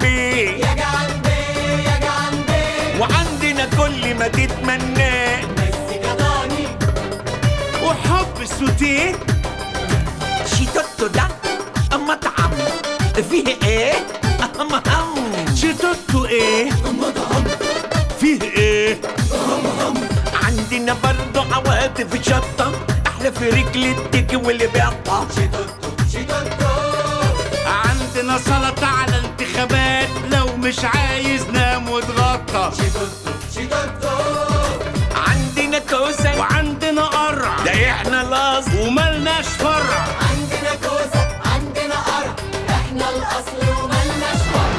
بيه يا جعان بيه يا جعان بيه وعندنا كل ما تتمناه بس جداني وحب سوتيه شيتوتو ده مطعم فيه ايه أهم شيتوتو ايه مطعم فيه ايه عندنا برضه عواطف شطة احلى في رجل التيكي واللي بيقطع شيتوتو شيتوتو عندنا سلطة على انتخابات لو مش عايز نام واتغطى شيتوتو شيتوتو عندنا كوسة وعندنا قرع ده احنا الاصل وملناش فرع عندنا كوسة عندنا قرع احنا الاصل وملناش فرع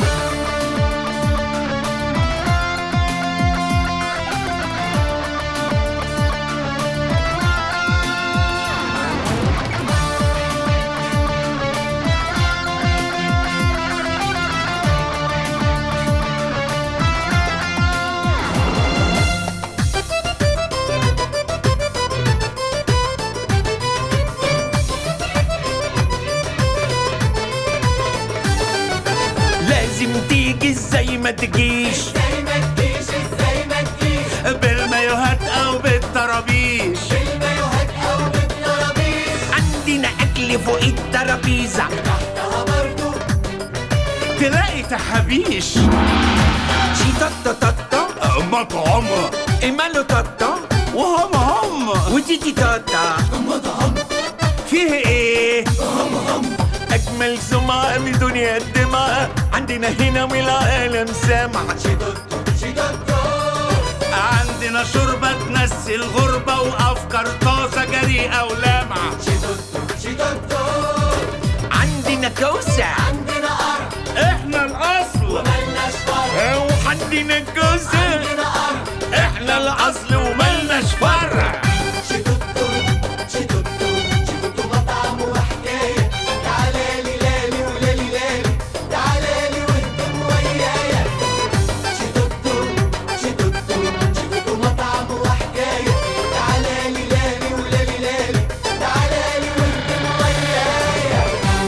لازم تيجي زي ما تجيش ازاي ما تجيش ازاي ما تجيش بالمايوهات او بالطرابيش بالمايوهات او بالترابيز عندنا اكل فوق الترابيزة تحتها برضو تلاقي تحابيش شيتوتو توتو مطعم إمالو توتو وهم هم وتيتي توتا مطعم فيه ايه اجمل سمعة من دنيا الدماء عندنا هنا والعالم سامع شيتوتو شيتوتو عندنا شوربة تنسي الغربة وافكار طازة جريئة ولامعة شيتوتو شيتوتو عندنا كوسة عندنا قرع احنا الاصل وملناش فرع وعندنا كوسة عندنا قرع احنا الاصل وملناش فرع شيتوتو شيتوتو شيتوتو مطعم وحكاية تعالى لي لالي ولالي لالي تعالى لي واهتم ويايا شيتوتو شيتوتو شيتوتو مطعم وحكاية تعالى لي لالي ولالي لالي تعالى لي واهتم ويايا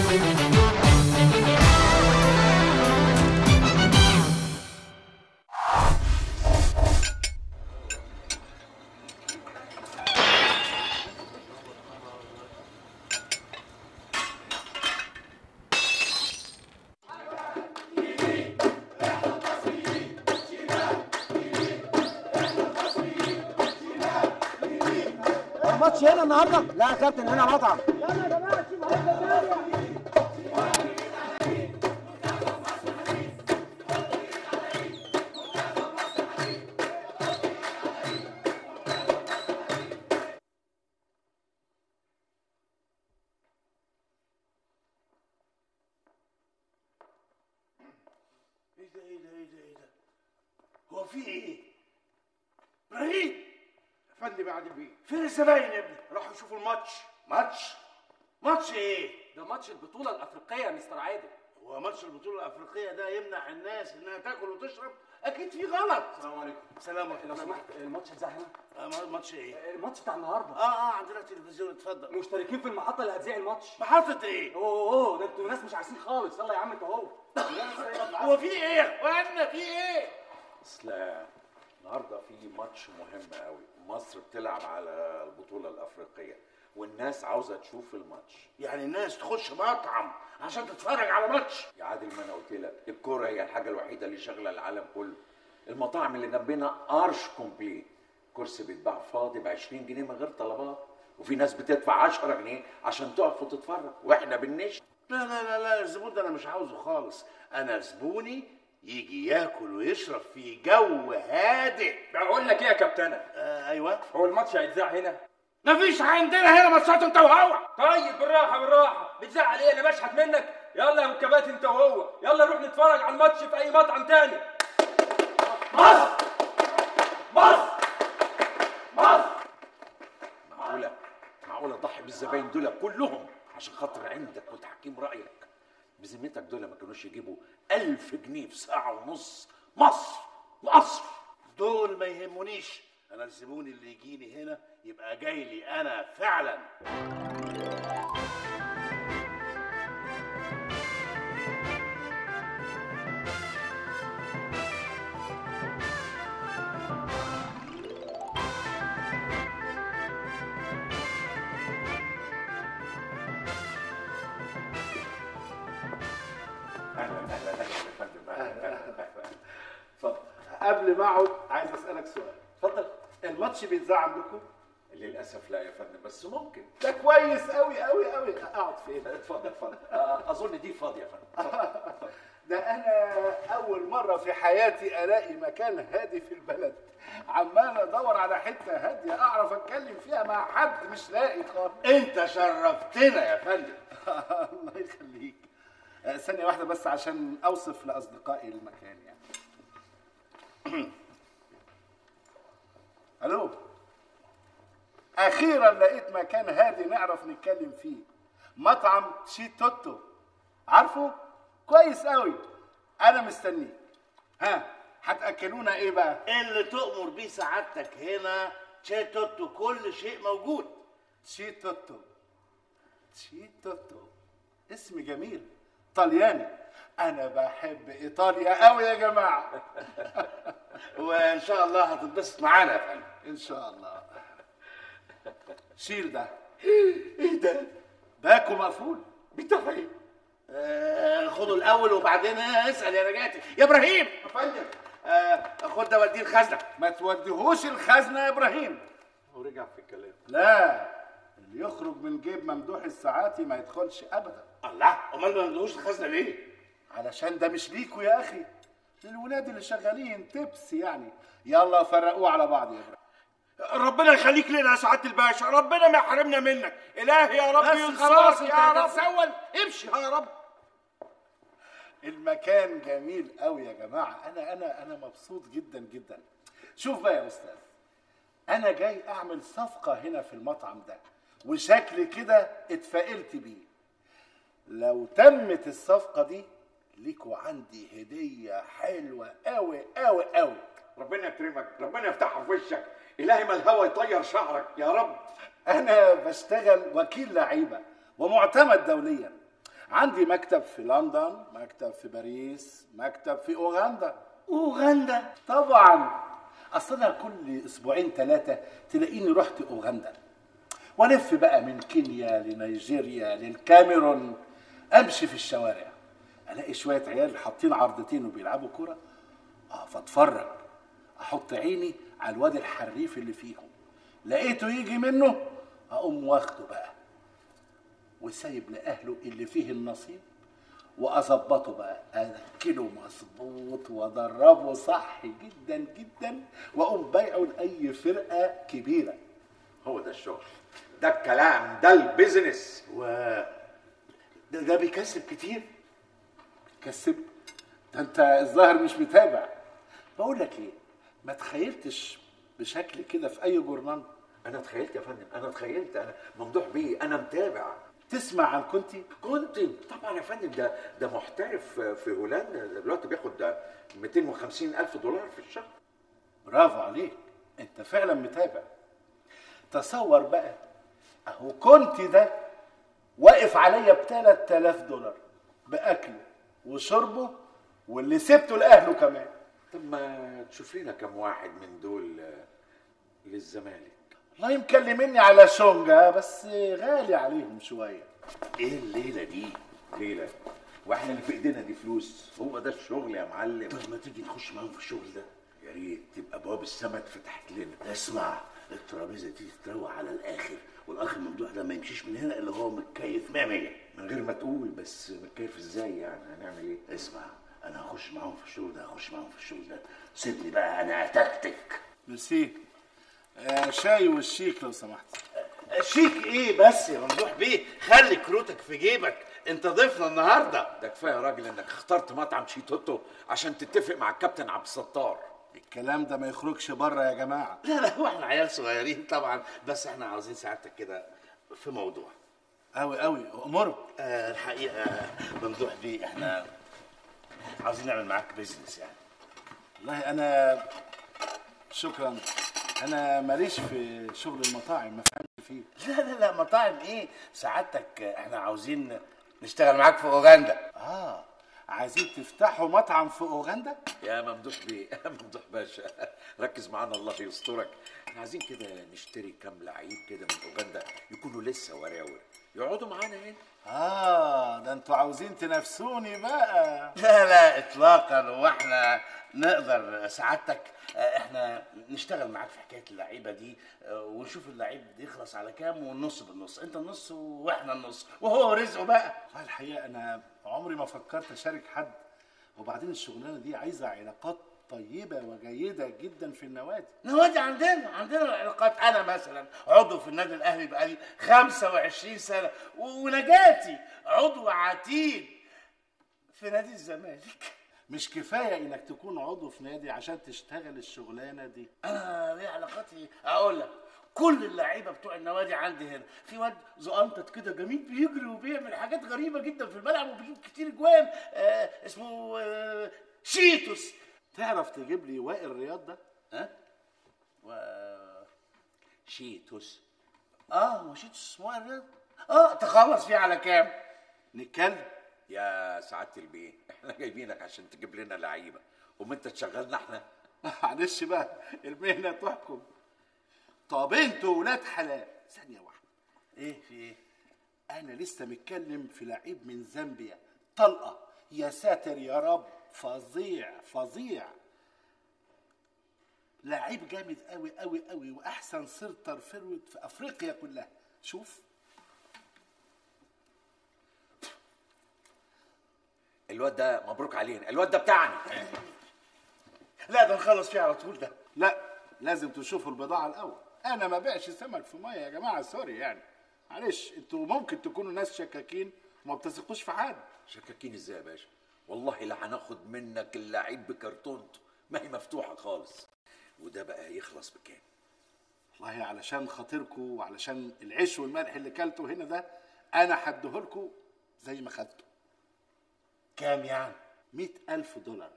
الماتش هنا النهارده؟ لا يا كابتن هنا مطعم ايه ده ايه ده ايه ده ايه ده هو في ايه ابراهيم فندم بعد البيت فين الزباين يا ابني راحوا يشوفوا الماتش ماتش ماتش ايه ده ماتش البطولة الأفريقية يا مستر عادل هو ماتش البطوله الافريقيه ده يمنع الناس انها تاكل وتشرب اكيد في غلط السلام عليكم سلام لو عليكم سمحت الماتش اتذاع هنا آه، ماتش ايه الماتش بتاع النهارده اه اه عندنا تلفزيون اتفضل مشتركين في المحطة اللي هتذيع الماتش محطه ايه اوه اوه ده انتوا ناس مش عايزين خالص يلا يا عم انت اهو هو في ايه يا اخوانا في ايه اصل النهارده في ماتش مهم قوي مصر بتلعب على البطوله الافريقيه والناس عاوزه تشوف الماتش يعني الناس تخش مطعم عشان تتفرج على ماتش يا عادل ما انا قلت لك الكوره هي الحاجه الوحيده اللي شاغله العالم كله المطاعم اللي جنبنا ارش كومبليت كرسي بيتباع فاضي ب 20 جنيه من غير طلبات وفي ناس بتدفع 10 جنيه عشان تقف وتتفرج واحنا بالنش لا لا لا لا الزبون ده انا مش عاوزه خالص انا زبوني يجي ياكل ويشرب في جو هادئ بقول لك ايه يا كابتنة آه ايوه هو الماتش هيتذاع هنا مفيش عندنا هنا ماتشات انت وهو طيب بالراحة بالراحة بتزعل ايه انا بشحت منك يلا يا مكبات انت وهو يلا نروح نتفرج على الماتش في اي مطعم تاني مصر مصر مصر معقوله معقوله اضحي بالزباين دول كلهم عشان خاطر عندك وتحكيم رايك بذمتك دول ما كانوش يجيبوا ألف جنيه في ساعه ونص مصر مصر دول ما يهمونيش انا الزبون اللي يجيني هنا يبقى جاي لي انا فعلا قبل ما اقعد عايز اسالك سؤال اتفضل الماتش بيتذاع عندكم للاسف لا يا فندم بس ممكن ده كويس قوي قوي قوي اقعد فين اتفضل اتفضل آه، اظن دي فاضيه يا فندم اتفضل. ده انا اول مره في حياتي الاقي مكان هادي في البلد عمال ادور على حته هاديه اعرف اتكلم فيها مع حد مش لاقي خالص انت شرفتنا يا فندم الله يخليك آه، ثانيه واحده بس عشان اوصف لاصدقائي المكان يعني الو اخيرا لقيت مكان هادي نعرف نتكلم فيه مطعم تشي توتو عارفه كويس قوي انا مستنيك ها هتاكلونا ايه بقى اللي تؤمر بيه سعادتك هنا تشي توتو كل شيء موجود تشي توتو تشي توتو اسم جميل طلياني انا بحب ايطاليا قوي يا جماعه وان شاء الله هتتبسط معانا يا فندم ان شاء الله شيل ده ايه ده باكو مقفول بتاعي آه خده الاول وبعدين اسال يا رجعتي يا ابراهيم يا فندم آه خد ده وديه الخزنه ما توديهوش الخزنه يا ابراهيم ورجع في الكلام لا اللي يخرج من جيب ممدوح الساعاتي ما يدخلش ابدا الله امال ما ندوش الخزنه ليه علشان ده مش ليكوا يا اخي للولاد اللي شغالين تبس يعني يلا فرقوه على بعض يا ابراهيم ربنا يخليك لنا يا سعاده الباشا ربنا ما يحرمنا منك الهي يا رب بس ينصرك خلاص انت يا رب هتتسول امشي يا رب المكان جميل قوي يا جماعه انا انا انا مبسوط جدا جدا شوف بقى يا استاذ انا جاي اعمل صفقه هنا في المطعم ده وشكل كده اتفائلت بيه لو تمت الصفقه دي ليكوا عندي هديه حلوه قوي قوي قوي ربنا يكرمك ربنا يفتحها في وشك الهي ما الهوى يطير شعرك يا رب انا بشتغل وكيل لعيبه ومعتمد دوليا عندي مكتب في لندن مكتب في باريس مكتب في اوغندا اوغندا طبعا اصل انا كل اسبوعين ثلاثه تلاقيني رحت اوغندا والف بقى من كينيا لنيجيريا للكاميرون امشي في الشوارع الاقي شويه عيال حاطين عرضتين وبيلعبوا كوره اه فاتفرج احط عيني على الواد الحريف اللي فيهم لقيته يجي منه اقوم واخده بقى وسايب لاهله اللي فيه النصيب واظبطه بقى اكله مظبوط وادربه صح جدا جدا واقوم بايعه لاي فرقه كبيره هو ده الشغل ده الكلام ده البيزنس و ده, ده بيكسب كتير كسب ده انت الظاهر مش متابع بقول لك ايه ما تخيلتش بشكل كده في اي جورنال انا تخيلت يا فندم انا تخيلت انا ممدوح بيه انا متابع تسمع عن كنتي كنت طبعا يا فندم ده ده محترف في هولندا ده دلوقتي بياخد 250 الف دولار في الشهر برافو عليك انت فعلا متابع تصور بقى اهو كنتي ده واقف عليا ب 3000 دولار باكله وشربه واللي سبته لاهله كمان طب ما تشوف لنا كم واحد من دول آه، للزمالك والله مكلمني على شونجا بس غالي عليهم شويه ايه الليله دي ليلة واحنا اللي في ايدينا دي فلوس هو ده الشغل يا معلم طب ما تيجي نخش معاهم في الشغل ده يا ريت تبقى بواب السما اتفتحت لنا اسمع الترابيزه دي تتروق على الاخر والاخ الممدوح ده ما يمشيش من هنا الا هو متكيف 100 100 من غير ما تقول بس متكيف ازاي يعني هنعمل ايه اسمع انا هخش معاهم في الشغل ده هخش معاهم في الشغل ده سيبني بقى انا اتكتك ميرسي آه شاي والشيك لو سمحت شيك ايه بس يا ممدوح بيه خلي كروتك في جيبك انت ضيفنا النهارده ده كفايه يا راجل انك اخترت مطعم شيتوتو عشان تتفق مع الكابتن عبد الستار الكلام ده ما يخرجش بره يا جماعه لا لا هو احنا عيال صغيرين طبعا بس احنا عاوزين سعادتك كده في موضوع قوي قوي امره آه الحقيقه ممدوح بيه احنا عاوزين نعمل معاك بيزنس يعني والله انا شكرا انا ماليش في شغل المطاعم ما فهمش فيه لا لا لا مطاعم ايه سعادتك احنا عاوزين نشتغل معاك في اوغندا اه عايزين تفتحوا مطعم في اوغندا يا ممدوح بيه يا ممدوح باشا ركز معانا الله يسترك احنا عايزين كده نشتري كام لعيب كده من اوغندا يكونوا لسه وراور يقعدوا معانا هنا اه ده انتوا عاوزين تنافسوني بقى لا لا اطلاقا واحنا نقدر سعادتك آه، احنا نشتغل معاك في حكايه اللعيبه دي آه، ونشوف اللعيب يخلص على كام والنص بالنص انت النص واحنا النص وهو رزقه بقى والله الحقيقه انا عمري ما فكرت اشارك حد وبعدين الشغلانه دي عايزه علاقات طيبه وجيده جدا في النوادي نوادي عندنا عندنا العلاقات انا مثلا عضو في النادي الاهلي بقالي 25 سنه و- ونجاتي عضو عتيد في نادي الزمالك مش كفايه انك تكون عضو في نادي عشان تشتغل الشغلانه دي انا ليه علاقاتي اقول لك كل اللعيبه بتوع النوادي عندي هنا في واد زقنطط كده جميل بيجري وبيعمل حاجات غريبه جدا في الملعب وبيجيب كتير جوان آه اسمه آه شيتوس تعرف تجيب لي وائل رياض ده ها و شيتوس اه هو شيتوس اسمه إيه الرياض اه تخلص فيه على كام نتكلم يا سعاده البيه احنا جايبينك عشان تجيب لنا لعيبه وما انت تشغلنا احنا معلش بقى المهنه تحكم طب انتوا ولاد حلال ثانيه واحده ايه في ايه انا لسه متكلم في لعيب من زامبيا طلقه يا ساتر يا رب فظيع فظيع لعيب جامد قوي قوي قوي واحسن سنتر فيرود في افريقيا كلها شوف الواد ده مبروك علينا الواد ده بتاعنا لا ده نخلص فيه على طول ده لا لازم تشوفوا البضاعه الاول انا ما بيعش سمك في ميه يا جماعه سوري يعني معلش انتوا ممكن تكونوا ناس شكاكين وما بتثقوش في حد شكاكين ازاي يا باشا والله لا هناخد منك اللعيب بكرتونته ما هي مفتوحه خالص وده بقى يخلص بكام والله علشان خاطركم وعلشان العيش والملح اللي كلته هنا ده انا هديهولكوا زي ما خدته كام يعني مئة ألف دولار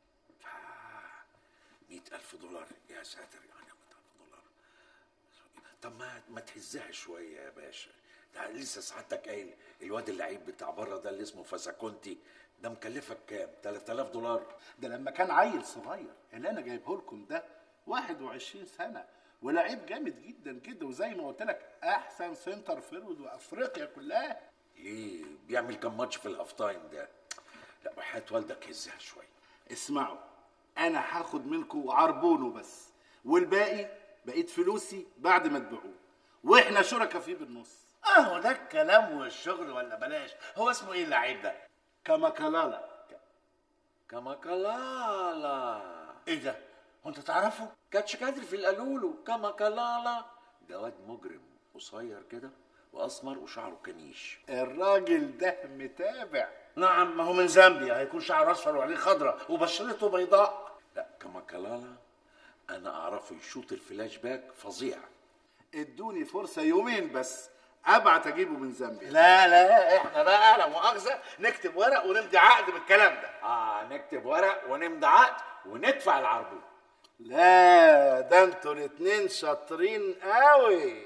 مئة ألف دولار يا ساتر يعني مئة ألف دولار طب ما ما تهزها شوية يا باشا ده لسه سعادتك قايل الواد اللعيب بتاع بره ده اللي اسمه فاساكونتي ده مكلفك كام 3000 دولار ده لما كان عيل صغير اللي انا جايبه لكم ده 21 سنه ولعيب جامد جدا جدا وزي ما قلت لك احسن سنتر فيرود وافريقيا كلها ليه بيعمل كام ماتش في الهاف تايم ده لا وحياة والدك هزها شوية اسمعوا انا هاخد منكم عربونه بس والباقي بقيت فلوسي بعد ما تبيعوه واحنا شركاء فيه بالنص اه هو ده الكلام والشغل ولا بلاش هو اسمه ايه اللعيب ده كما كلالا كما كلالا ايه ده هو انت تعرفه كاتش كادر في القالولو كما كلالا ده واد مجرم قصير كده واسمر وشعره كنيش الراجل ده متابع نعم ما هو من زامبيا هيكون شعره اصفر وعليه خضراء وبشرته بيضاء لا كما كلالا انا اعرفه يشوط الفلاش باك فظيع ادوني فرصه يومين بس ابعت اجيبه من زامبيا لا لا احنا بقى لا مؤاخذه نكتب ورق ونمضي عقد بالكلام ده اه نكتب ورق ونمضي عقد وندفع العربون لا ده انتوا الاتنين شاطرين قوي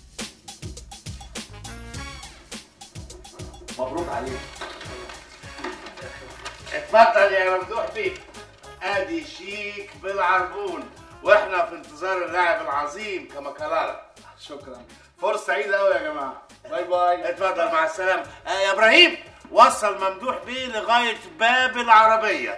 مبروك عليك اتفضل يا ممدوح بيه ادي شيك بالعربون واحنا في انتظار اللاعب العظيم كما كلالا شكرا فرصه سعيده قوي يا جماعه باي باي اتفضل مع السلامه آه يا ابراهيم وصل ممدوح بيه لغايه باب العربيه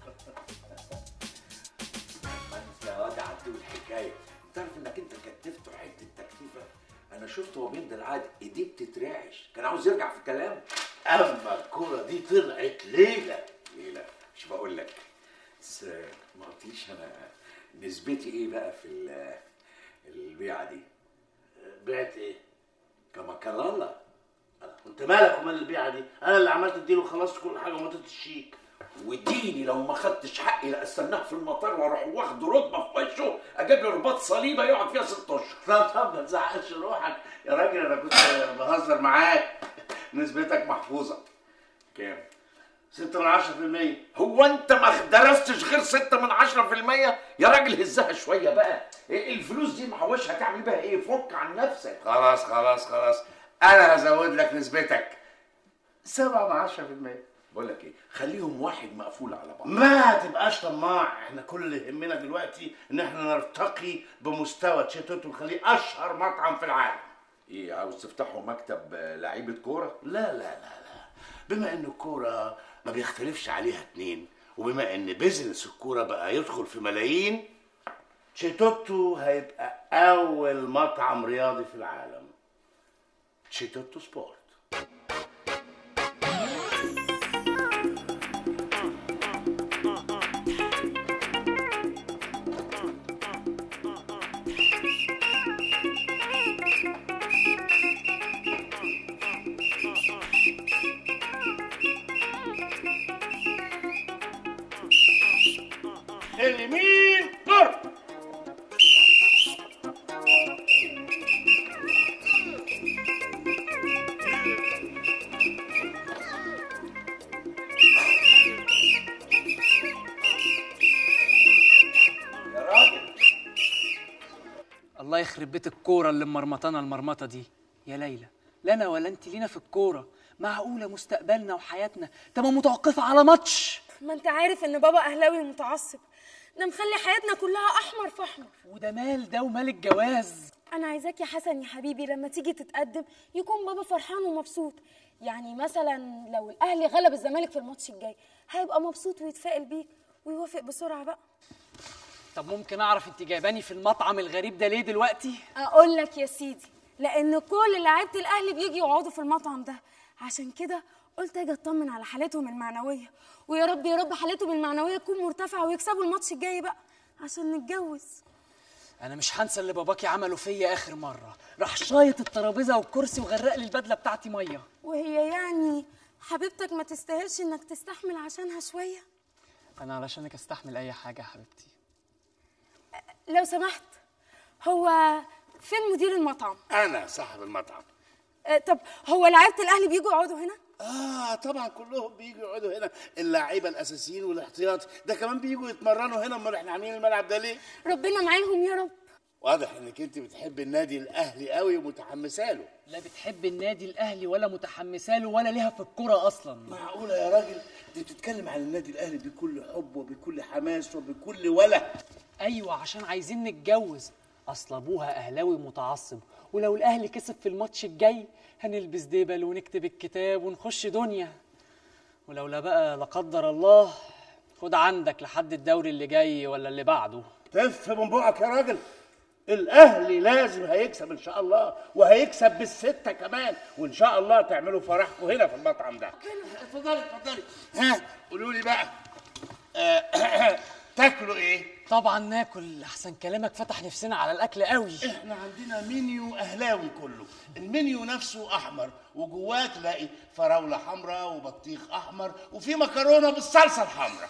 ما انت يا واد عدوا الحكايه تعرف انك انت كتفته حته تكتيفه انا شفته هو بيمضي العقد ايديه بتترعش كان عاوز يرجع في كلامه اما الكره دي طلعت ليله ليه لا مش بقول لك بس ما قلتليش انا نسبتي ايه بقى في ال- البيعه دي بعت ايه كما كلالا انت مالك ومال البيعه دي انا اللي عملت اديله خلصت كل حاجه ومضيت الشيك وديني لو ما خدتش حقي لا استناه في المطار واروح واخده ركبه في وشه اجيب له رباط صليبه يقعد فيها ست اشهر طب طب ما تزعلش روحك يا راجل انا كنت بهزر معاك نسبتك محفوظه كام؟ 6 من 10% هو انت ما درستش غير ستة من عشرة في المية يا راجل هزها شوية بقى إيه الفلوس دي محوشها تعمل بيها ايه فك عن نفسك خلاص خلاص خلاص انا هزود لك نسبتك 7 من 10% بقول لك ايه خليهم واحد مقفول على بعض ما تبقاش طماع احنا كل اللي يهمنا دلوقتي ان احنا نرتقي بمستوى تشيتوت ونخليه اشهر مطعم في العالم ايه عاوز تفتحوا مكتب آه، لعيبة كورة لا لا لا لا بما ان الكوره ما بيختلفش عليها اتنين وبما ان بيزنس الكوره بقى يدخل في ملايين تشيتوتو هيبقى اول مطعم رياضي في العالم تشيتوتو سبورت اليمين ضرب يا راجل الله يخرب بيت الكوره اللي مرمطانا المرمطه دي يا ليلى لا انا ولا انت لينا في الكوره معقوله مستقبلنا وحياتنا تبقى متوقفه على ماتش ما انت عارف ان بابا اهلاوي متعصب ده مخلي حياتنا كلها احمر في احمر وده مال ده ومال الجواز انا عايزاك يا حسن يا حبيبي لما تيجي تتقدم يكون بابا فرحان ومبسوط يعني مثلا لو الاهلي غلب الزمالك في الماتش الجاي هيبقى مبسوط ويتفائل بيك ويوافق بسرعه بقى طب ممكن اعرف انت جايباني في المطعم الغريب ده ليه دلوقتي اقول لك يا سيدي لان كل لعيبه الاهلي بيجي يقعدوا في المطعم ده عشان كده قلت اجي اطمن على حالتهم المعنويه ويا رب يا رب حالتهم المعنويه تكون مرتفعه ويكسبوا الماتش الجاي بقى عشان نتجوز انا مش هنسى اللي باباكي عمله فيا اخر مره راح شايط الترابيزه والكرسي وغرق لي البدله بتاعتي ميه وهي يعني حبيبتك ما تستاهلش انك تستحمل عشانها شويه انا علشانك استحمل اي حاجه يا حبيبتي لو سمحت هو فين مدير المطعم انا صاحب المطعم آه، طب هو لعيبه الاهلي بيجوا يقعدوا هنا اه طبعا كلهم بيجوا يقعدوا هنا اللاعيبه الاساسيين والاحتياطي ده كمان بيجوا يتمرنوا هنا امال احنا عاملين الملعب ده ليه ربنا معاهم يا رب واضح انك انت بتحب النادي الاهلي قوي ومتحمسه له لا بتحب النادي الاهلي ولا متحمسه له ولا ليها في الكوره اصلا معقوله يا راجل دي بتتكلم عن النادي الاهلي بكل حب وبكل حماس وبكل وله ايوه عشان عايزين نتجوز اصل ابوها اهلاوي متعصب ولو الاهلي كسب في الماتش الجاي هنلبس دبل ونكتب الكتاب ونخش دنيا ولولا بقى لا قدر الله خد عندك لحد الدوري اللي جاي ولا اللي بعده تف من بقك يا راجل الاهلي لازم هيكسب ان شاء الله وهيكسب بالسته كمان وان شاء الله تعملوا فرحكم هنا في المطعم ده اتفضلي اتفضلي ها قولوا لي بقى آه، تاكلوا ايه طبعا ناكل احسن كلامك فتح نفسنا على الاكل قوي احنا عندنا منيو اهلاوي كله المنيو نفسه احمر وجواه تلاقي فراوله حمراء وبطيخ احمر وفي مكرونه بالصلصه الحمراء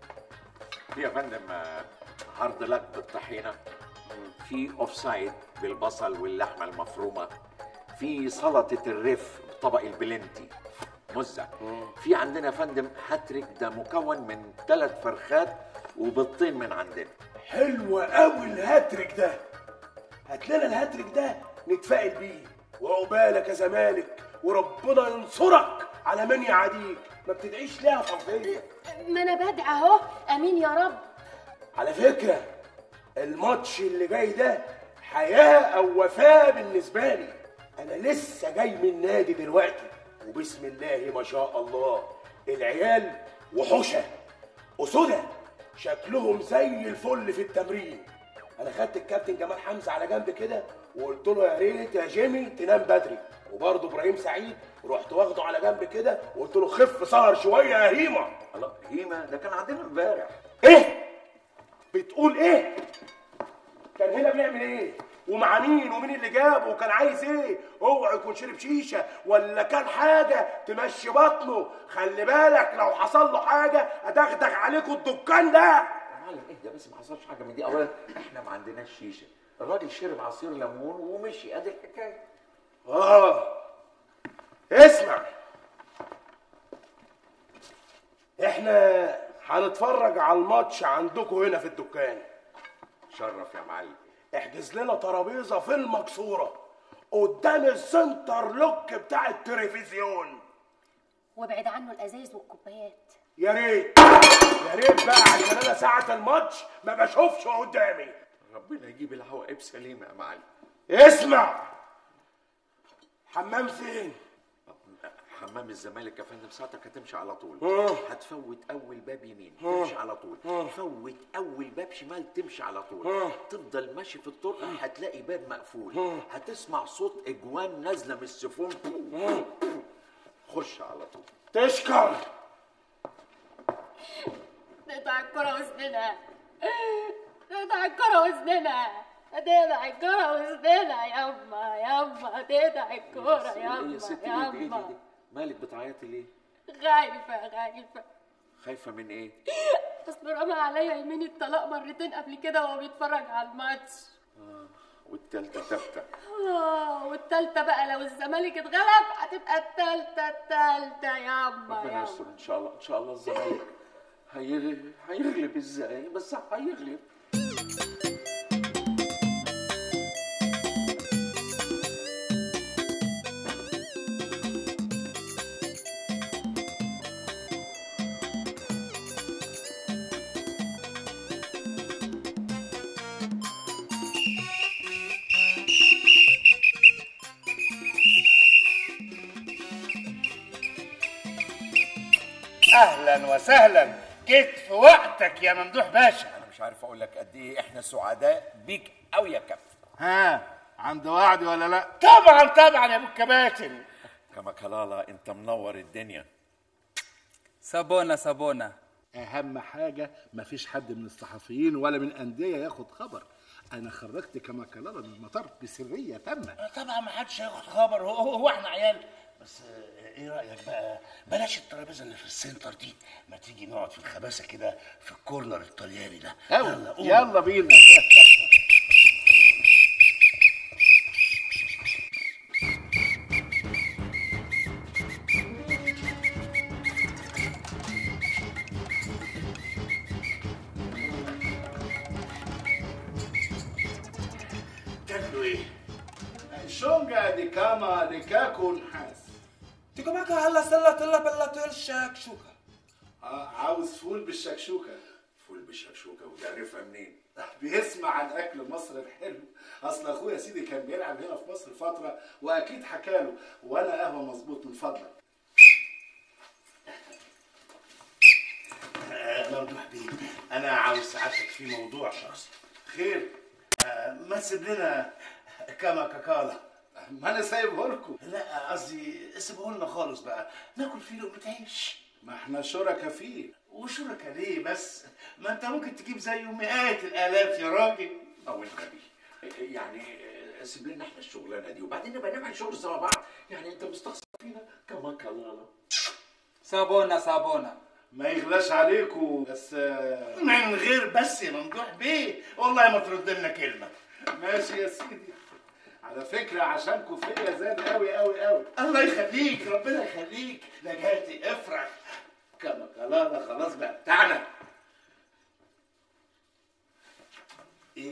في يا فندم آه، عرض لك بالطحينه في اوف سايد بالبصل واللحمه المفرومه في سلطه الريف بطبق البلنتي مزه في عندنا يا فندم هاتريك ده مكون من ثلاث فرخات وبيضتين من عندنا حلو قوي الهاتريك ده هات لنا الهاتريك ده نتفائل بيه وعقبالك يا زمالك وربنا ينصرك على من يعاديك ما بتدعيش ليها فضية ما انا بدعي اهو امين يا رب على فكرة الماتش اللي جاي ده حياة أو وفاة بالنسبة لي أنا لسه جاي من النادي دلوقتي وبسم الله ما شاء الله العيال وحوشة أسودة شكلهم زي الفل في التمرين أنا خدت الكابتن جمال حمزة على جنب كده وقلت له يا ريت يا جيمي تنام بدري وبرضه إبراهيم سعيد رحت واخده على جنب كده وقلت له خف سهر شوية يا هيما الله هيما ده كان عندنا امبارح ايه بتقول ايه كان هنا بيعمل ايه ومع مين ومين اللي جابه وكان عايز ايه اوعى يكون شرب شيشه ولا كان حاجه تمشي بطنه خلي بالك لو حصل له حاجه ادغدغ عليكم الدكان ده معلم اهدى بس ما حصلش حاجه من دي اولا احنا ما عندناش شيشه الراجل شرب عصير ليمون ومشي ادي الحكايه اه اسمع احنا هنتفرج على الماتش عندكم هنا في الدكان شرف يا معلم احجز لنا ترابيزه في المقصوره قدام السنتر لوك بتاع التلفزيون وابعد عنه الازايز والكوبايات يا ريت يا ريت بقى عشان انا ساعه الماتش ما بشوفش قدامي ربنا يجيب العواقب سليمه يا معلم اسمع حمام فين حمام الزمالك يا فندم ساعتك هتمشي على طول آه. هتفوت اول باب يمين آه. تمشي على طول آه. فوت اول باب شمال تمشي على طول آه. تفضل ماشي في الطرقه هتلاقي باب مقفول آه. هتسمع صوت اجوان نازله من السيفون خش على طول تشكر نقطع الكرة وسننا نقطع الكرة وسننا تقطع الكرة وسننا ياما ياما تقطع الكرة يا ياما ست ايه ده ايه ده ياما ده؟ مالك بتعيطي ليه خايفة خايفة خايفه من ايه اصل رمى عليا يمين الطلاق مرتين قبل كده وهو بيتفرج على الماتش والتالتة تالتة آه والتالتة بقى لو الزمالك اتغلب هتبقى التالتة التالتة ياما ربنا ياما يستر ان شاء الله ان شاء الله الزمالك هي- هيغلب ازاي بس هيغلب اهلا وسهلا جيت في وقتك يا ممدوح باشا انا مش عارف اقول لك قد ايه احنا سعداء بيك قوي يا كابتن ها عند وعد ولا لا طبعا طبعا يا ابو الكباتن كما كلالا انت منور الدنيا صابونة صابونة اهم حاجه مفيش حد من الصحفيين ولا من انديه ياخد خبر انا خرجت كما كلالا من المطار بسريه تامه طبعا ما حدش هياخد خبر هو, هو, هو احنا عيال بس آه، ايه رايك بقى بلاش الترابيزه اللي في السنتر دي ما تيجي نقعد في الخباثه كده في الكورنر الطلياني ده يلا قوم. يلا بينا تاكلوا ايه شونجا دي كاما دي كاكو نحاس تيجو معك هلا سلا تلا بلا تقول شاكشوكا آه، عاوز فول بالشكشوكه فول بالشكشوكه وتعرفها منين بيسمع عن اكل مصر الحلو اصل اخويا سيدي كان بيلعب هنا في مصر فتره واكيد حكاله وانا قهوه مظبوط من فضلك آه، ممدوح بيه انا عاوز سعادتك في موضوع شخصي خير آه، ما تسيب لنا كما كاكالا ما انا سايبه لكم لا قصدي سيبه لنا خالص بقى ناكل فيه لقمه عيش ما احنا شركاء فيه وشركة ليه بس ما انت ممكن تجيب زيه مئات الالاف يا راجل او النبي يعني سيب لنا احنا الشغلانه دي وبعدين نبقى نعمل شغل سوا بعض يعني انت مستخسر فينا كما كلالا صابونة صابونة ما يغلاش عليكم بس آه، من غير بس يا ممدوح بيه والله ما ترد لنا كلمه ماشي يا سيدي على فكره عشانكم فيا زاد قوي قوي قوي الله يخليك ربنا يخليك نجاتي افرح كما كلالا خلاص بقى بتاعنا ايه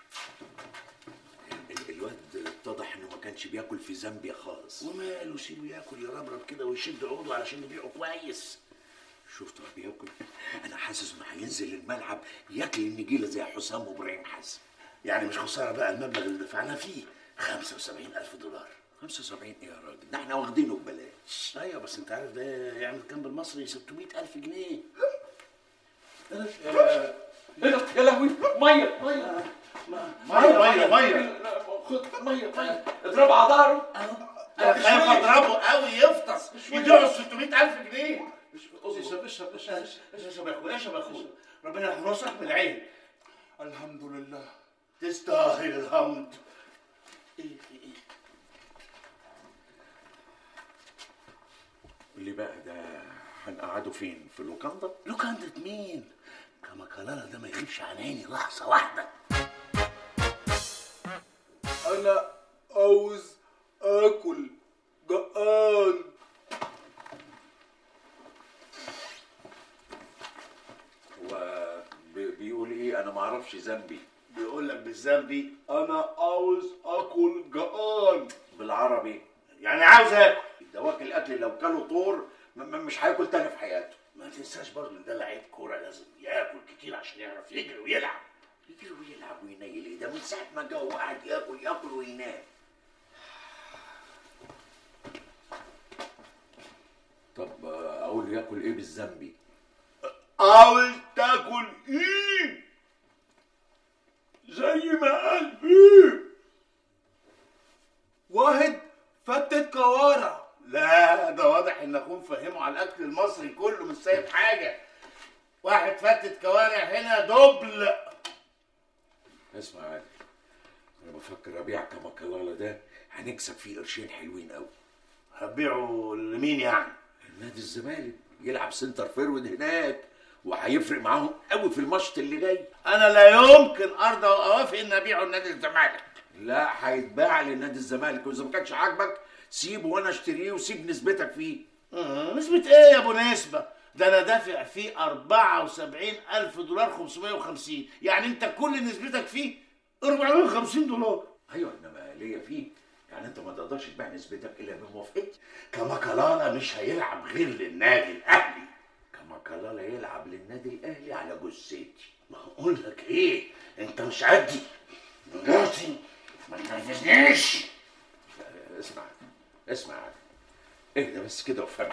ال- الواد اتضح انه ما كانش بياكل في زامبيا خالص وماله سيبه ياكل يربرب كده ويشد عوده علشان يبيعه كويس شفته بياكل انا حاسس انه هينزل الملعب ياكل النجيله زي حسام وابراهيم حسن يعني مش خساره بقى المبلغ اللي دفعناه فيه 75 ألف دولار 75 ايه يا راجل ده احنا واخدينه ببلاش ايوه بس انت عارف ده يعمل كام بالمصري 600 ألف جنيه يا لهوي ميه ميه ميه ميه ميه خد ميه ميه اضرب على ظهره انا خايف اضربه قوي يفطس يديله 600 ألف جنيه اشرب اشرب اشرب اشرب يا اخويا اشرب يا اخويا ربنا يحرسك من العين الحمد لله تستاهل الحمد ايه ايه ايه اللي بقى ده هنقعده فين في لوكاندا لوكاندة مين؟ كما كلالا ده ما يغيبش عن عيني لحظة واحدة انا عاوز اكل جقان هو بي- بيقول ايه انا ما اعرفش ذنبي بيقول لك بالذنبي انا عاوز اكل جقان بالعربي يعني عاوز اكل ده واكل اكل لو كله طور م- م- مش هياكل تاني في حياته ما تنساش برضه ان ده لعيب كورة لازم ياكل كتير عشان يعرف يجري ويلعب يجري ويلعب وينيل ايه ده من ساعه ما جه وقعد ياكل ياكل وينام طب آه، اقول له ياكل ايه بالذنبي عاوز تاكل ايه زي ما قال ايه واحد فتة كوارع لا ده واضح ان اخوه فهمه على الاكل المصري كله مش سايب حاجه واحد فتت كوارع هنا دبل اسمع يا عادل انا بفكر ابيع كمكلاله ده هنكسب فيه قرشين حلوين قوي هتبيعه لمين يعني نادي الزمالك يلعب سنتر فيرود هناك وهيفرق معاهم قوي في الماتش اللي جاي انا لا يمكن ارضى واوافق ان ابيعه لنادي الزمالك لا هيتباع لنادي الزمالك واذا ما كانش عاجبك سيبه وانا اشتريه وسيب نسبتك فيه آه، نسبة ايه يا ابو نسبة؟ ده انا دافع فيه 74 الف دولار 550 يعني انت كل نسبتك فيه 450 دولار ايوه انما ليا فيه يعني انت ما تقدرش تبيع نسبتك الا بموافقتي كمكلاله مش هيلعب غير للنادي الاهلي كمكلاله يلعب للنادي الاهلي على جثتي ما اقول لك ايه انت مش عدي دلوقتي ما تنرفزنيش اسمع اسمع اهدى بس كده وفهم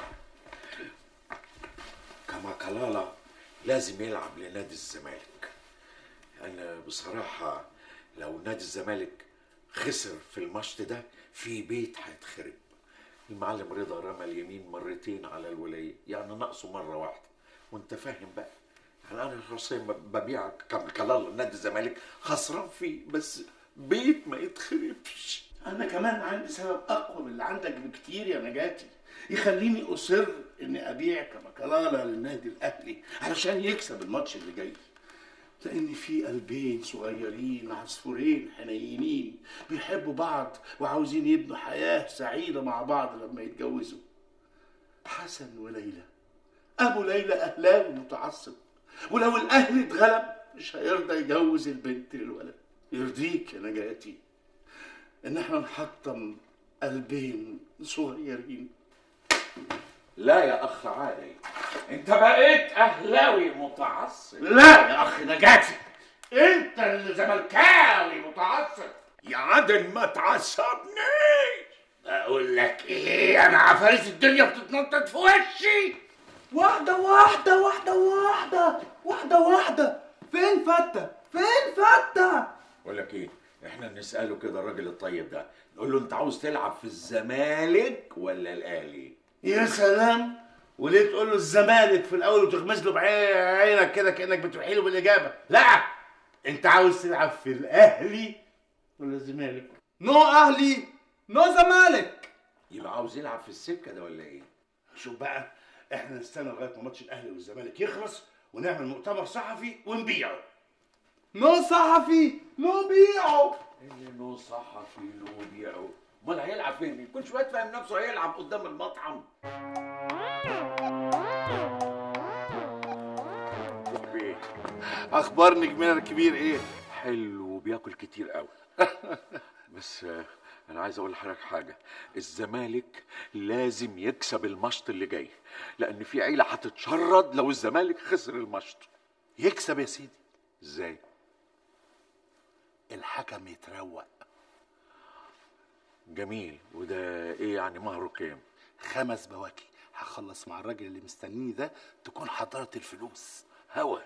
كمكلاله لازم يلعب لنادي الزمالك انا بصراحه لو نادي الزمالك خسر في الماتش ده في بيت هيتخرب المعلم رضا رمى اليمين مرتين على الولايه يعني ناقصه مره واحده وانت فاهم بقى يعني انا شخصيا ببيع كمكلاله لنادي الزمالك خسران فيه بس بيت ما يتخربش انا كمان عندي سبب اقوى من اللي عندك بكتير يا نجاتي يخليني اصر اني ابيع كمكلاله للنادي الاهلي علشان يكسب الماتش اللي جاي لان في قلبين صغيرين عصفورين حنينين بيحبوا بعض وعاوزين يبنوا حياه سعيده مع بعض لما يتجوزوا حسن وليلى ابو ليلى اهلاوي متعصب ولو الاهلي اتغلب مش هيرضى يجوز البنت للولد يرضيك يا نجاتي ان احنا نحطم قلبين صغيرين لا يا اخ عادل انت بقيت اهلاوي متعصب لا يا اخ نجاتي انت اللي زملكاوي متعصب يا عادل ما تعصبنيش اقول لك ايه انا عفاريت الدنيا بتتنطط في وشي واحدة واحدة واحدة واحدة واحدة واحدة فين فتة فين فتة بقول لك ايه احنا نساله كده الراجل الطيب ده نقول له انت عاوز تلعب في الزمالك ولا الاهلي يا سلام وليه تقول له الزمالك في الاول وتغمز له بعينك كده كانك بتوحي له بالاجابه لا انت عاوز تلعب في الاهلي ولا الزمالك نو اهلي نو زمالك يبقى عاوز يلعب في السكه ده ولا ايه شوف بقى احنا نستنى لغايه ما ماتش الاهلي والزمالك يخلص ونعمل مؤتمر صحفي ونبيعه نو صحفي نو بيعه اللي نو صحفي له بيعه امال هيلعب فين كل شويه فاهم نفسه هيلعب قدام المطعم ايه اخبار نجمنا الكبير ايه حلو وبياكل كتير قوي بس آه، انا عايز اقول لحضرتك حاجه الزمالك لازم يكسب الماتش اللي جاي لان في عيله هتتشرد لو الزمالك خسر الماتش يكسب يا سيدي ازاي الحكم يتروق جميل وده ايه يعني مهره كام خمس بواكي هخلص مع الراجل اللي مستنيني ده تكون حضرت الفلوس هوا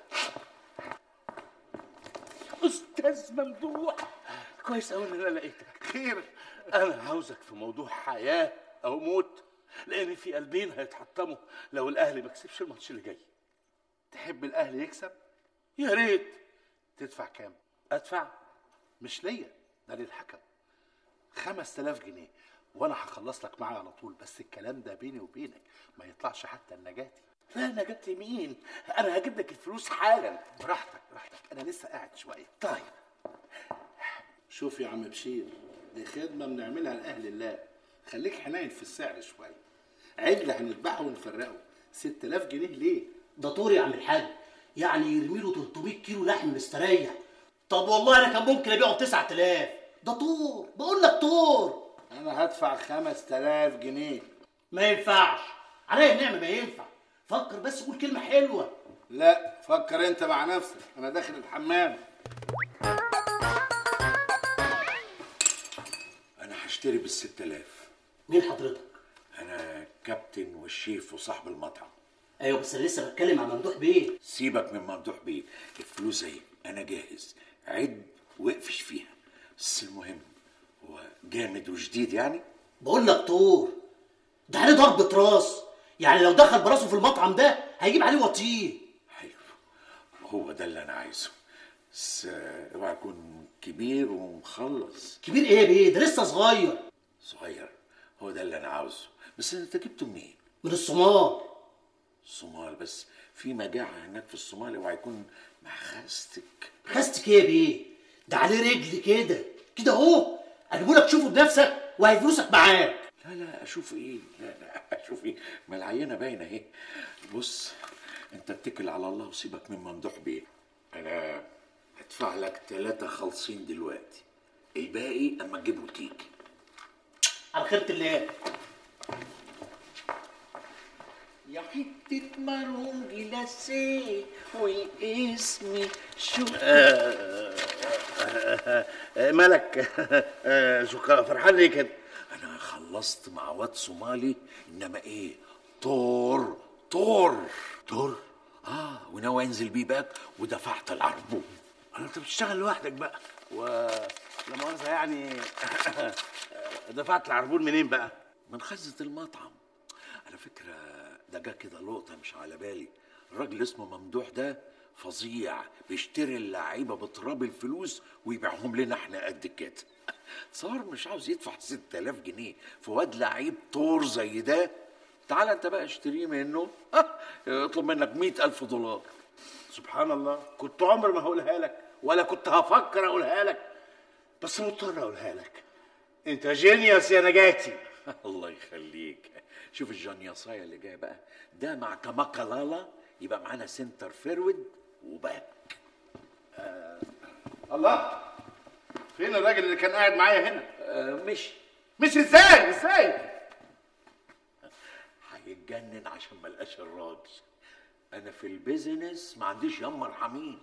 استاذ ممدوح كويس قوي ان انا لقيتك خير انا عاوزك في موضوع حياه او موت لان في قلبين هيتحطموا لو الاهلي ما كسبش الماتش اللي جاي تحب الاهلي يكسب يا ريت تدفع كام ادفع مش ليا ده للحكم 5000 جنيه وانا هخلص لك معاه على طول بس الكلام ده بيني وبينك ما يطلعش حتى النجاتي لا نجاتي مين انا هجيب لك الفلوس حالا براحتك براحتك انا لسه قاعد شويه طيب شوف يا عم بشير دي خدمه بنعملها لاهل الله خليك حنين في السعر شويه عجل هنذبحه ونفرقه 6000 جنيه ليه ده طور يا عم الحاج يعني يرمي له 300 كيلو لحم مستريح طب والله انا كان ممكن ابيعه ب 9000 ده طور بقول لك طور انا هدفع 5000 جنيه ما ينفعش عليا النعمه ما ينفع فكر بس قول كلمه حلوه لا فكر انت مع نفسك انا داخل الحمام انا هشتري بال 6000 مين حضرتك انا كابتن والشيف وصاحب المطعم ايوه بس انا لسه بتكلم عن ممدوح بيه سيبك من ممدوح بيه الفلوس اهي انا جاهز عد واقفش فيها بس المهم هو جامد وجديد يعني بقول لك طور ده عليه ضربة راس يعني لو دخل براسه في المطعم ده هيجيب عليه وطيه هو ده اللي انا عايزه بس آه، اوعى يكون كبير ومخلص كبير ايه يا بيه ده لسه صغير صغير هو ده اللي انا عاوزه بس انت جبته منين من الصومال الصومال بس في مجاعة هناك في الصومال اوعى يكون مع خاستك خستك ايه يا بيه ده عليه رجل كده كده اهو اجيبه لك تشوفه بنفسك وهي فلوسك معاك لا لا اشوف ايه لا لا اشوف ايه ما العينه باينه اهي بص انت اتكل على الله وسيبك من ممدوح بيه انا هدفع لك ثلاثة خالصين دلوقتي الباقي اما تجيبه تيجي على خيرة الله يا حتة مارون جلاسيه والاسم شو مالك آه، شكرا فرحان ليه كده انا خلصت مع واد صومالي انما ايه طور طور طور اه وناوي انزل بيه باك ودفعت العربون انت بتشتغل لوحدك بقى و لا مؤاخذه يعني دفعت العربون منين بقى من خزة المطعم على فكرة ده جه كده لقطة مش على بالي الراجل اسمه ممدوح ده فظيع بيشتري اللعيبة بتراب الفلوس ويبيعهم لنا احنا قد كده تصور مش عاوز يدفع 6000 جنيه في واد لعيب طور زي ده تعال انت بقى اشتريه منه اه، يطلب منك مئة ألف دولار سبحان الله كنت عمري ما هقولها لك ولا كنت هفكر اقولها لك بس مضطر اقولها لك انت جينيوس يا نجاتي الله يخليك شوف الجنياصايه اللي جايه بقى ده مع كماكالالا يبقى معانا سنتر فيرود وباك الله فين الراجل اللي كان قاعد معايا هنا آه مش مش ازاي ازاي هيتجنن عشان ما لقاش الراجل انا في البيزنس ما عنديش يما ارحمين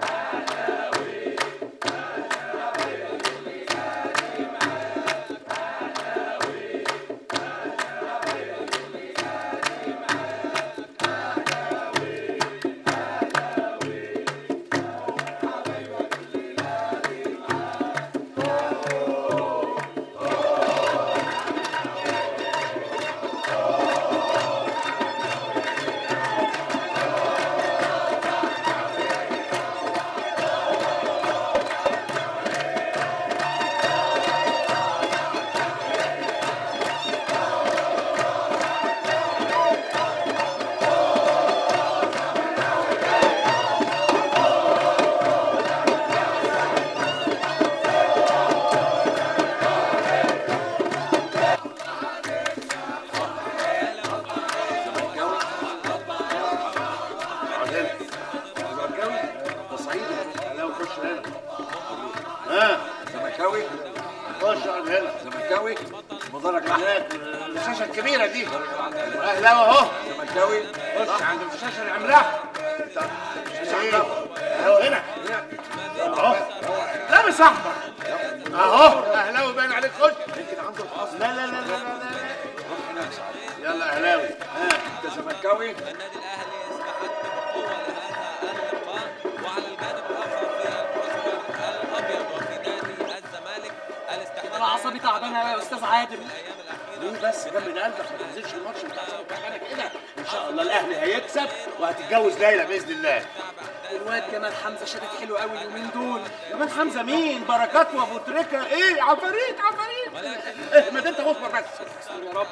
زملكاوي ده صعيدي لا خش هنا ها زملكاوي خش اقعد هنا زملكاوي مدرج هناك الشاشه الكبيره دي اهلاوي اهو زملكاوي خش عند الشاشه العملاقه الشاشه ايه اهو هنا اهو لا مش احمر اهو اهلاوي باين عليك خش يمكن عنده الحظ لا لا لا لا لا لا يلا اهلاوي ها انت زملكاوي النادي الاهلي استعد بقوه لهذا اللقاء وعلى الجانب الاخر في البروسبر الابيض وفي نادي الزمالك الاستعداد انا اعصابي تعبانه قوي يا استاذ عادل ليه بس جنب قلبك ما تنزلش الماتش بتاع سنة تعبانه كده ان شاء الله الاهلي هيكسب وهتتجوز ليلى باذن الله الواد جمال حمزه شادد حلو قوي اليومين دول جمال حمزه مين بركات وابو تريكه ايه عفاريت عفاريت احمد انت واصبر بس يا رب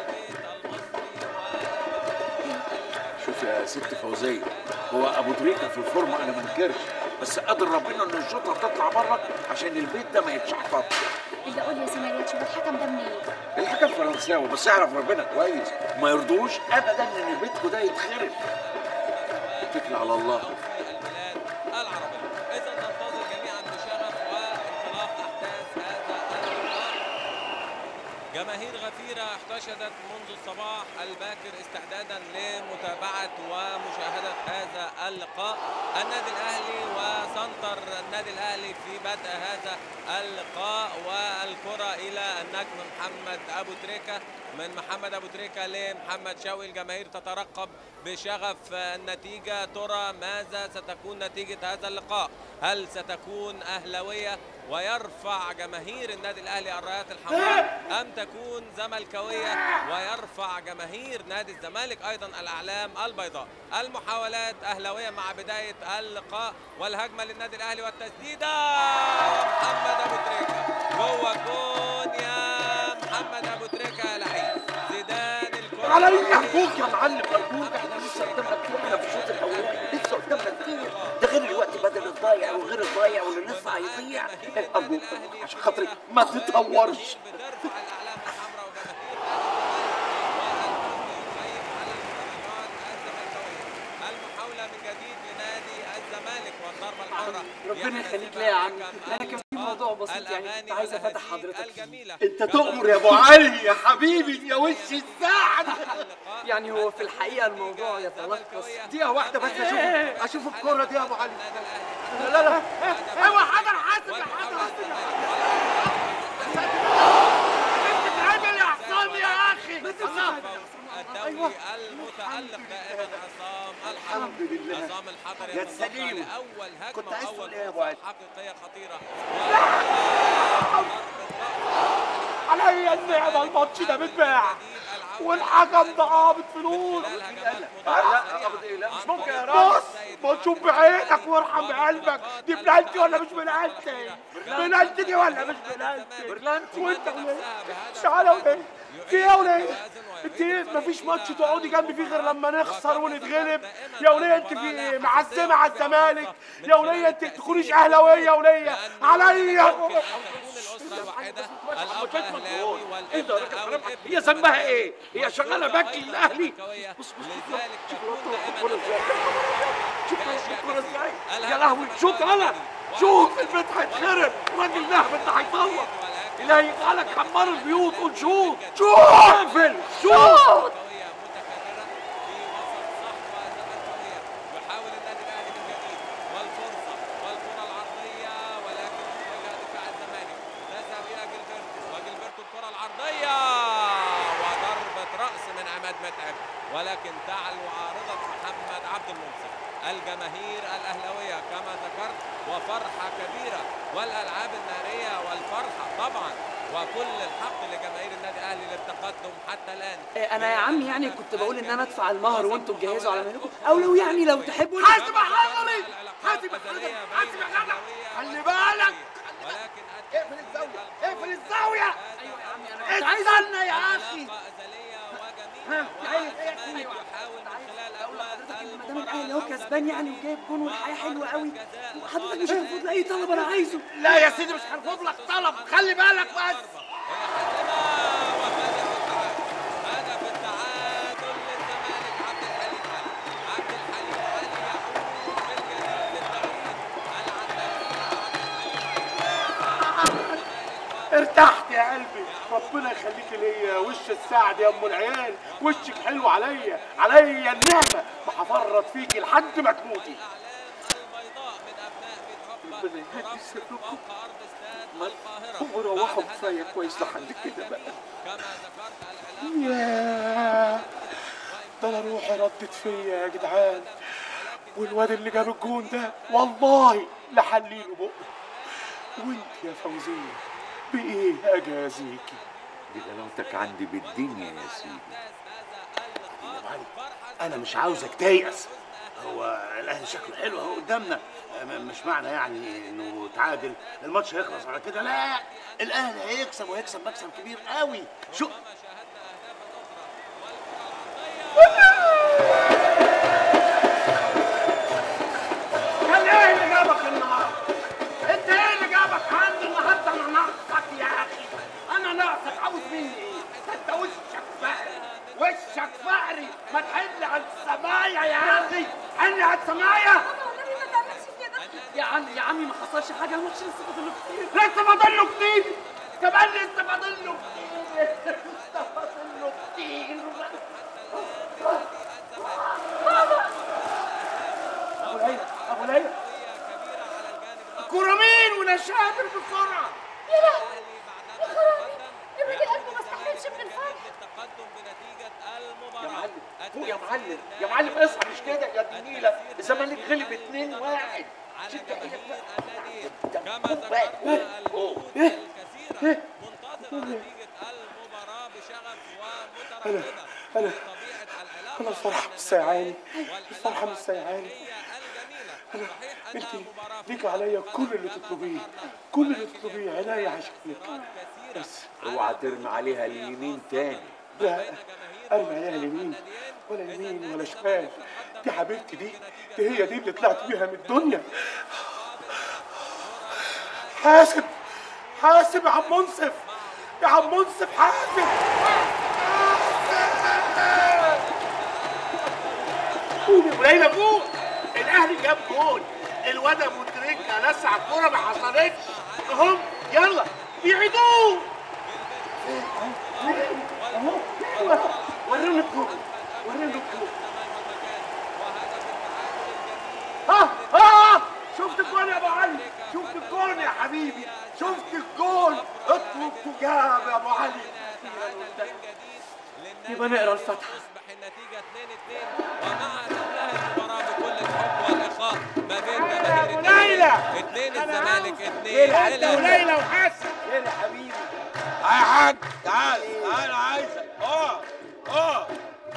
شوف يا ست فوزيه هو ابو تريكه في الفورمه انا ما انكرش بس قادر ربنا ان الشوطه تطلع بره عشان البيت ده ما يتشحططش اللي قول يا سميريات شوف الحكم ده منين الحكم فرنساوي بس يعرف ربنا كويس ما يرضوش ابدا ان بيتكم ده يتخرب اتكل على الله العربي اذا ننتظر جميعا بشغف وانطلاق احداث هذا اللقاء جماهير غفيرة احتشدت منذ الصباح الباكر استعدادا لمتابعة ومشاهدة هذا اللقاء النادي الأهلي وسنتر النادي الاهلي في بدء هذا اللقاء والكره الى النجم محمد ابو تريكه من محمد ابو تريكه لمحمد شوقي الجماهير تترقب بشغف النتيجه ترى ماذا ستكون نتيجه هذا اللقاء هل ستكون اهلاويه ويرفع جماهير النادي الاهلي الرايات الحمراء ام تكون زملكاويه ويرفع جماهير نادي الزمالك ايضا الاعلام البيضاء المحاولات اهلاويه مع بدايه اللقاء والهجمه للنادي الاهلي والتسديده محمد ابو تريكه جوه الجون يا محمد ابو تريكه يا لعيب زيدان الكره علي ارجوك يا معلم ارجوك احنا لسه قدامنا كتير احنا في الشوط الاولاني لسه قدامنا كتير ده غير الوقت بدل الضايع وغير الضايع واللي لسه هيضيع ارجوك عشان خاطري ما تتهورش المحاولة من جديد لنادي الزمالك والضربة الحمراء ربنا يخليك ليا يا عم انا كان في موضوع بسيط يعني كنت عايز افتح حضرتك فيه انت تؤمر يا ابو علي يا حبيبي يا وش السعد يعني هو في الحقيقه الموضوع يتلخص دقيقة واحدة بس اشوف اشوف الكرة دي يا ابو علي لا لا لا ايوه حاضر حاسب يا حاضر عامل يا حسام يا اخي الدوري المتألق دائما عصام الحضري الحمد لله. عصام الحضري يا المنتقل سليم. لأول هجمة كنت عايز وأول تقول ايه يا ابو فرصة علي حقيقية خطيرة عليا النعمة الماتش ده بيتباع والحكم ده قابض فلوس لا قابض ايه لا مش ممكن يا راجل بص ما تشوف بعينك وارحم بقلبك دي بلانتي ولا مش بلانتي بلانتي دي ولا مش بلانتي وانت وليه تعالى وليه في ايه يا وليه انت ايه مفيش ماتش تقعدي جنبي فيه غير لما نخسر ونتغلب يا وليه انت في ايه معزمه على الزمالك يا وليه انت تكونيش اهلاويه يا وليه عليا الأسرة الواحدة الأب أهلاوي والابن أو الابن هي ذنبها ايه؟ هي شغاله باكل الاهلي لذلك تكون الكرة دائما ازاي؟ شوف الكرة ازاي؟ يا لهوي شوف انا شوف البيت هيتخرب راجل نهبل ده هيطلع الهي يجعلك حمار البيوت قول شوف شوف اقفل شوف يحاول النادي الاهلي من جديد والفرصه والكره العرضيه ولكن وجه دفاع الزمالك تذهب الى جilberto وجilberto الكره العرضيه وضربه راس من عماد متعب ولكن تعلو عارضه محمد عبد المنصف الجماهير الاهلاويه كما ذكرت وفرحه كبيره والالعاب الناريه والفرحه طبعا وكل الحق لجماهير النادي الاهلي للتقدم حتى الان انا يا عم يعني كنت بقول ان انا ادفع المهر وانتوا تجهزوا على مهلكم او لو يعني لو تحبوا حاسب يا حضري حاسب يا حضري حاسب يا جدع خلي بالك اقفل الزاويه اقفل الزاويه استنى يا اخي ها عايز ايه يا ما دام الاهلي اهو كسبان يعني وجايب جون والحياه حلوه قوي حضرتك مش هترفض لي اي طلب انا عايزه لا يا سيدي مش هرفض لك طلب خلي بالك بس هدف التعادل للزمالك عبد الحليم علي عبد الحليم علي يعود بالجديد للتغيير ارتحت يا قلبي ربنا يخليك ليا وش السعد يا ام العيال وشك حلو عليا عليا النعمه ما هفرط فيكي لحد ما تموتي ربنا يهدي سركم وروحوا كفايه كويس لحد كده بقى ياه ده انا روحي ردت فيا يا جدعان والواد اللي جاب الجون ده والله لحليله بقه وانت يا فوزيه بايه اجازيكي بغلاوتك عندي بالدنيا يا سيدي انا مش عاوزك تيأس هو الاهلي شكله حلو اهو قدامنا م- مش معنى يعني انه تعادل الماتش هيخلص على كده لا الاهلي هيكسب وهيكسب مكسب كبير قوي شو كان ايه اللي جابك النهارده؟ انت ايه اللي جابك عندي النهارده انا ناقصك يا اخي انا ناقصك عاوز مني ايه؟ ده انت وشك فقري وشك فقري ما تحل على السمايه يا اخي حل على السمايه يا عم يا عمي ما حصلش حاجه الماتش لسه فاضل له كتير لسه فاضل له كتير كمان لسه فاضل له كتير لسه فاضل له كتير ابو ليلى ابو ليلى الكرة انا شاطر بسرعه يا لهوي يا خرابي الراجل قلبه ما استحملش من الفرح يا معلم فوق يا معلم يا معلم اصحى مش كده يا دي نيله الزمالك غلب 2 1 شد ايدك كما ذكرنا الجهود الكثيرة منتظرة نتيجة المباراة بشغف انا ومترقبة انا انا الفرحه مش سايعاني الفرحه مش سايعاني انا انت ليك عليا كل اللي تطلبيه كل اللي تطلبيه عينيا عشانك بس اوعى ترمي عليها اليمين تاني لا ارمي عليها اليمين ولا يمين ولا شمال دي حبيبتي دي دي هي دي اللي طلعت بيها من الدنيا حاسب حاسب يا عم منصف يا عم منصف حاسب قوم يا ليلى قوم الاهلي جاب جول الواد ابو تريكه لسع الكوره ما حصلتش اهم يلا بيعيدوه اهو وريني الجول وريني الجول ها ها شفت الجول يا ابو علي شفت الجول يا حبيبي شفت الجول اطلب تجاب يا ابو علي يبقى نقرا الفاتحه ومع تنتهي المباراة بكل الحب والإخاء ما بين جماهير ليلى اثنين الزمالك اثنين انت وليلى وحسن خير يا حبيبي يا حاج تعال تعال عايزك اه اه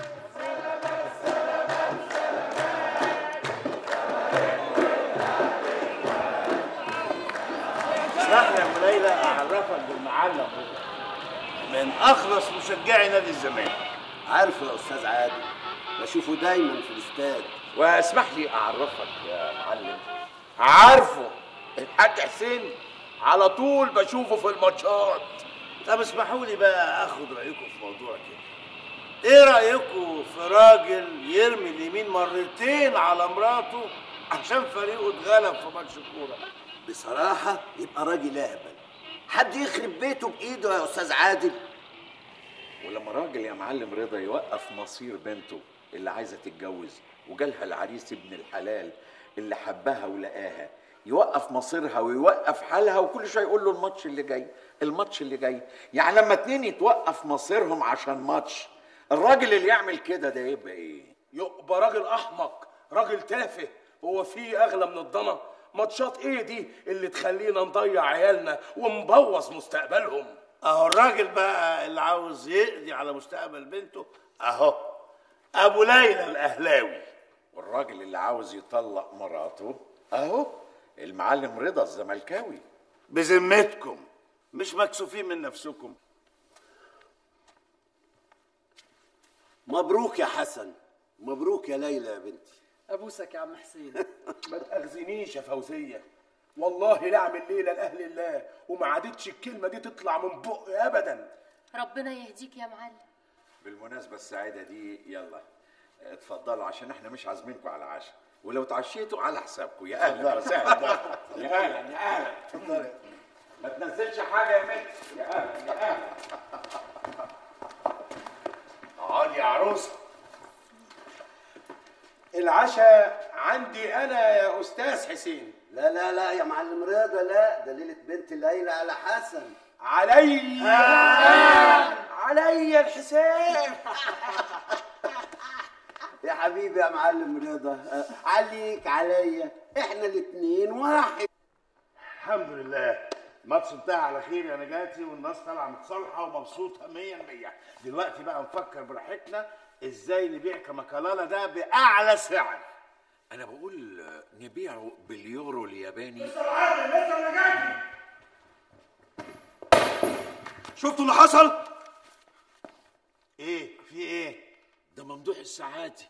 اسمح لي يا ابو ليلى اعرفك بالمعلم من اخلص مشجعي نادي الزمالك عارفه يا استاذ عادل بشوفه دايما في الاستاد واسمح لي اعرفك يا معلم عارفه الحاج حسين على طول بشوفه في الماتشات طب اسمحوا لي بقى اخد رايكم في موضوع كده ايه رايكم في راجل يرمي اليمين مرتين على مراته عشان فريقه اتغلب في ماتش الكوره بصراحه يبقى راجل اهبل حد يخرب بيته بايده يا استاذ عادل ولما راجل يا معلم رضا يوقف مصير بنته اللي عايزه تتجوز وجالها العريس ابن الحلال اللي حبها ولقاها يوقف مصيرها ويوقف حالها وكل شويه يقول له الماتش اللي جاي الماتش اللي جاي يعني لما اتنين يتوقف مصيرهم عشان ماتش الراجل اللي يعمل كده ده يبقى ايه يبقى راجل احمق راجل تافه هو في اغلى من الضنا ماتشات ايه دي اللي تخلينا نضيع عيالنا ونبوظ مستقبلهم اهو الراجل بقى اللي عاوز يقضي على مستقبل بنته اهو ابو ليلى الاهلاوي والراجل اللي عاوز يطلق مراته اهو المعلم رضا الزملكاوي بذمتكم مش مكسوفين من نفسكم مبروك يا حسن مبروك يا ليلى يا بنتي ابوسك يا عم حسين ما تاخذنيش يا فوزيه والله لا اعمل ليله لاهل الله وما عادتش الكلمه دي تطلع من بقي ابدا ربنا يهديك يا معلم بالمناسبة السعيدة دي يلا اتفضلوا عشان احنا مش عازمينكم على عشاء ولو تعشيتوا على حسابكم يا اهلا وسهلا يا اهلا يا اهلا اتفضلي ما تنزلش حاجة يا مت يا اهلا يا اهلا اقعد يا عروسه العشاء عندي انا يا استاذ حسين لا لا لا يا معلم رضا لا ده ليله بنت ليلى على حسن علي علي الحساب يا حبيبي يا معلم رضا آه، عليك عليا احنا الاتنين واحد الحمد لله الماتش انتهى على خير يا نجاتي والناس طالعه متصالحه ومبسوطه 100% دلوقتي بقى نفكر براحتنا ازاي نبيع كمكلاله ده باعلى سعر انا بقول نبيعه باليورو الياباني شفتوا اللي حصل ايه في ايه ده ممدوح السعادي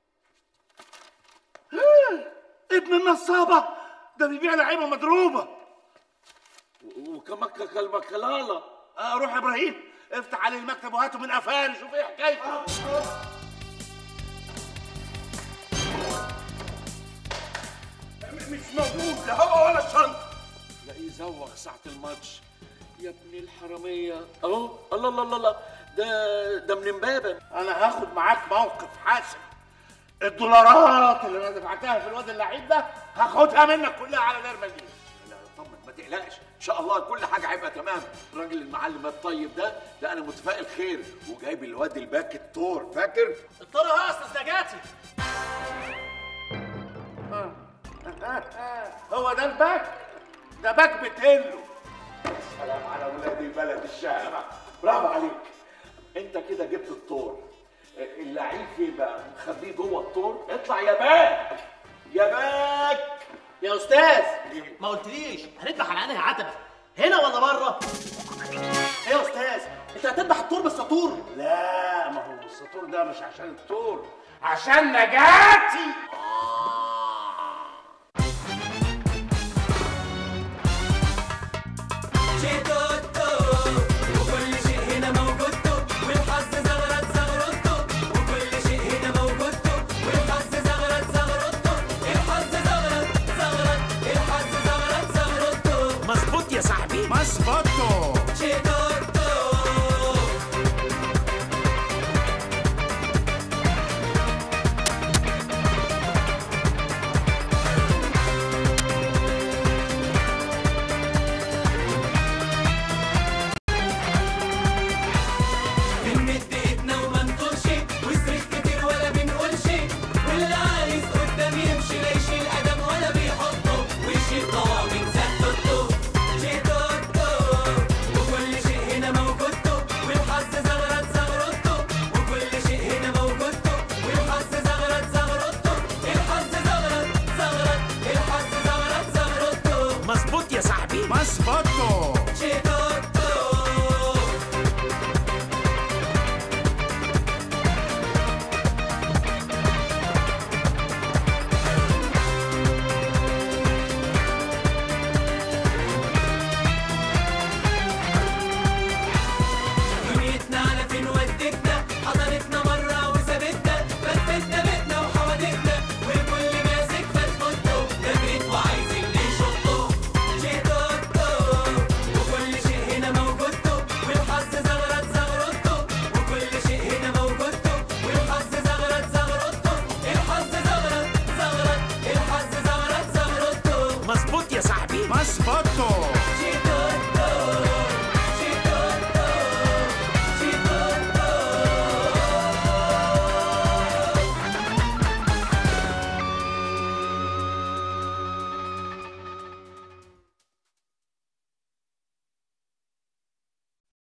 ابن النصابه ده بيبيع لعيبه مضروبه وكمكة المكلالة اه روح يا ابراهيم افتح عليه المكتب وهاته من قفاه شوف ايه حكايته مش موجود لا هو ولا الشنطه لاقيه زوغ ساعة الماتش يا ابن الحرامية اهو الله الله الله الله ده ده من امبابة انا هاخد معاك موقف حاسم الدولارات اللي انا دفعتها في الواد اللعيب ده هاخدها منك كلها على دار مليون لا طمن ما تقلقش ان شاء الله كل حاجه هيبقى تمام الراجل المعلم الطيب ده ده انا متفائل خير وجايب الواد الباك التور فاكر الطرق اهو يا استاذ نجاتي هو ده الباك ده باك بتهله سلام على ولاد البلد الشارع برافو عليك انت كده جبت الطور اللعيب فين بقى مخبيه جوه الطور اطلع يا باك يا باك يا استاذ ما قلتليش هنذبح على انهي عتبه هنا ولا بره ايه يا استاذ انت هتذبح الطور بالسطور لا ما هو السطور ده مش عشان الطور عشان نجاتي وكل شيء هنا موجود والحظ زغرت زغرته وكل شيء هنا موجود والحظ زغرت زغرته الحظ زغرت زغرت الحظ زغرت زغرته مظبوط يا صاحبي مظبوط